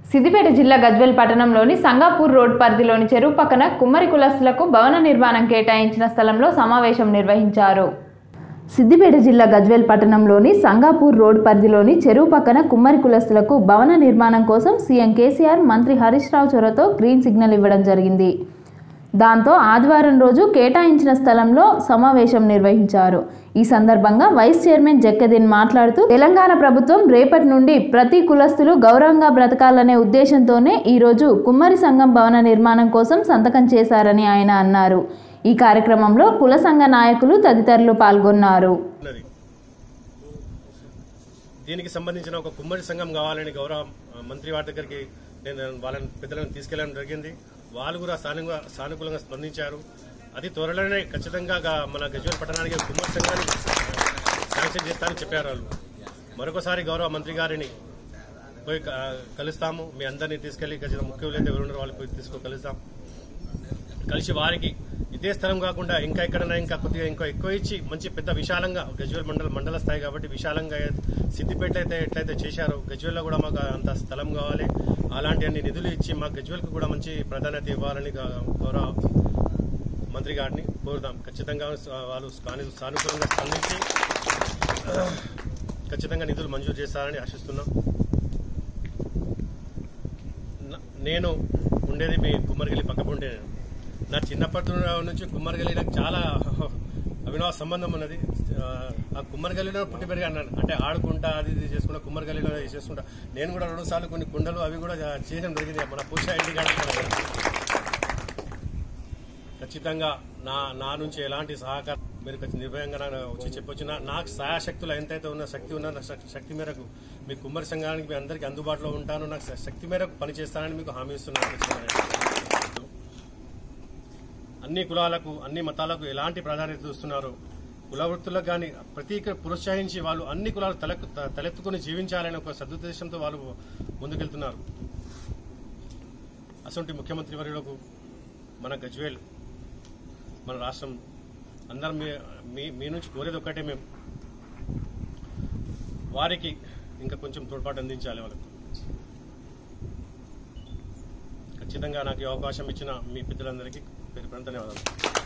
సిద్దిపేట జిల్లా గజ్వేల్ పట్టణంలోని సంగాపూర్ రోడ్ పరిధిలోని చెరువు పక్కన కుమ్మరి కులస్తులకు భవన నిర్మాణం కేటాయించిన స్థలంలో సమావేశం నిర్వహించారు సిద్దిపేట జిల్లా గజ్వేల్ పట్టణంలోని సంగాపూర్ రోడ్ పరిధిలోని చెరువు పక్కన కుమ్మరి కులస్తులకు భవన నిర్మాణం కోసం సీఎం కేసీఆర్ మంత్రి హరీష్ రావు చొరవతో గ్రీన్ సిగ్నల్ ఇవ్వడం జరిగింది దాంతో ఆదివారం రోజు కేటాయించిన స్థలంలో సమావేశం నిర్వహించారు ఈ సందర్భంగా వైస్ చైర్మన్ జక్కదీన్ మాట్లాడుతూ తెలంగాణ ప్రభుత్వం రేపటి నుండి ప్రతి కులస్తులు గౌరవంగా బ్రతకాలనే ఉద్దేశంతోనే ఈరోజు కుమ్మరి సంఘం భవన నిర్మాణం కోసం సంతకం చేశారని ఆయన అన్నారు ఈ కార్యక్రమంలో కుల సంఘ నాయకులు తదితరులు పాల్గొన్నారు ఉన్నది దీనికి సంబంధించిన ఒక కుమ్మరి సంఘం కావాలని గౌరవ ఆ, మంత్రి వారి దగ్గరికి నేను వాళ్ళని పెద్దలను తీసుకెళ్లడం జరిగింది వాళ్ళు కూడా సానుగా సానుకూలంగా స్పందించారు అతి త్వరలోనే ఖచ్చితంగా గా- మన గజ్వేల్ పట్టణానికి కుమ్మరి సంఘాన్ని శాంక్షన్ చేస్తారని చెప్పారు వాళ్ళు మరొకసారి గౌరవ మంత్రి గారిని పోయి క- కలుస్తాము మీ అందరినీ తీసుకెళ్లి ఖచ్చితంగా ముఖ్యులు అయితే ఎవరు ఉన్నారో వాళ్ళు పోయి తీసుకో కలుస్తాం కలిసి వారికి ఇదే స్థలం కాకుండా ఇంకా ఎక్కడైనా ఇంకా కొద్దిగా ఇంకా ఎక్కువ ఇచ్చి మంచి పెద్ద విశాలంగా గజ్వేల్ మండల మండల స్థాయి కాబట్టి విశాలంగా సిద్దిపేట అయితే ఎట్లయితే చేశారో గజ్వేల్లో కూడా మాకు అంత స్థలం కావాలి అలాంటి అన్ని నిధులు ఇచ్చి మా గజ్వేల్కి కూడా మంచి ప్రాధాన్యత ఇవ్వాలని గా- గౌరవ మంత్రి గారిని కోరుదాం ఖచ్చితంగా వాళ్ళు సాను- సానుకూలంగా స్పందించి ఖచ్చితంగా నిధులు మంజూరు చేస్తారని ఆశిస్తున్నాం న- నేను ఉండేది మీ కుమ్మరిగల్లి పక్కన ఉండే నా చిన్నప్పటి నుంచి కుమ్మరిగల్లి నాకు చాలా అవినవ సంబంధం ఉన్నది ఆ, ఆ కుమ్మరిగల్లిలో పుట్టి పెరిగి అన్నాను అంటే ఆడుకుంటా అది ఇది చేసుకుంటా కుమ్మరిగల్లిలో ఇది చేసుకుంటా నేను కూడా రెండు సార్లు కొన్ని కుండలు అవి కూడా చేయడం జరిగింది మన పూజ ఇంటి కాడ కూడా. ఖచ్చితంగా నా నా నుంచి ఎలాంటి సహకారం మీరు కొంచెం నిర్భయంగా నాకు వచ్చి చెప్పొచ్చు నా- నాకు సహాయశక్తులు ఎంతైతే ఉన్న శక్తి ఉన్న నా శక్- శక్తి మేరకు మీ కుమ్మరి సంఘానికి మీ అందరికీ అందుబాటులో ఉంటాను నాకు శ- శక్తి మేరకు పనిచేస్తానని మీకు హామీ ఇస్తున్నాను అన్ని కులాలకు అన్ని మతాలకు ఎలాంటి ప్రాధాన్యత ఇస్తున్నారు కుల వృత్తులకు కానీ ప్రతి ప్రోత్సహించి వాళ్ళు అన్ని కులాలు తలెక్కు త- తలెత్తుకుని జీవించాలనే ఒక సదుద్దేశంతో వాళ్ళు ముందుకెళ్తున్నారు అసలు ముఖ్యమంత్రి వర్యులకు మన గజ్వేల్ మన రాష్ట్రం అందరం మీ మీ- మీ నుంచి కోరేది ఒక్కటే మేము వారికి ఇంకా కొంచెం తోడ్పాటు అందించాలి వాళ్ళకు ఖచ్చితంగా నాకు ఈ అవకాశం ఇచ్చిన మీ పెద్దలందరికీ పేరు ధన్యవాదాలు